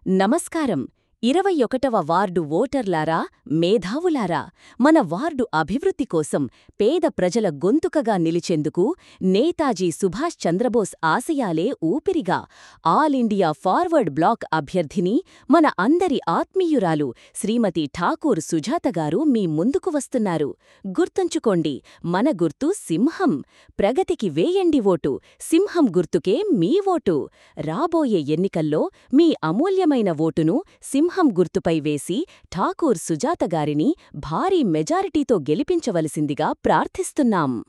నమస్కారం ఇరవై ఒకటవ వార్డు ఓటర్లారా మేధావులారా మన వార్డు అభివృద్ధి కోసం పేద ప్రజల గొంతుకగా నిలిచేందుకు నేతాజీ సుభాష్ చంద్రబోస్ ఆశయాలే ఊపిరిగా ఆల్ ఇండియా ఫార్వర్డ్ బ్లాక్ అభ్యర్థిని మన అందరి ఆత్మీయురాలు శ్రీమతి ఠాకూర్ సుజాత గారు మీ ముందుకు వస్తున్నారు గుర్తుంచుకోండి మన గుర్తు సింహం ప్రగతికి వేయండి ఓటు సింహం గుర్తుకే మీ ఓటు రాబోయే ఎన్నికల్లో మీ అమూల్యమైన ఓటును సింహం గుర్తుపై వేసి ఠాకూర్ సుజాత గారిని భారీ మెజారిటీతో గెలిపించవలసిందిగా ప్రార్థిస్తున్నాం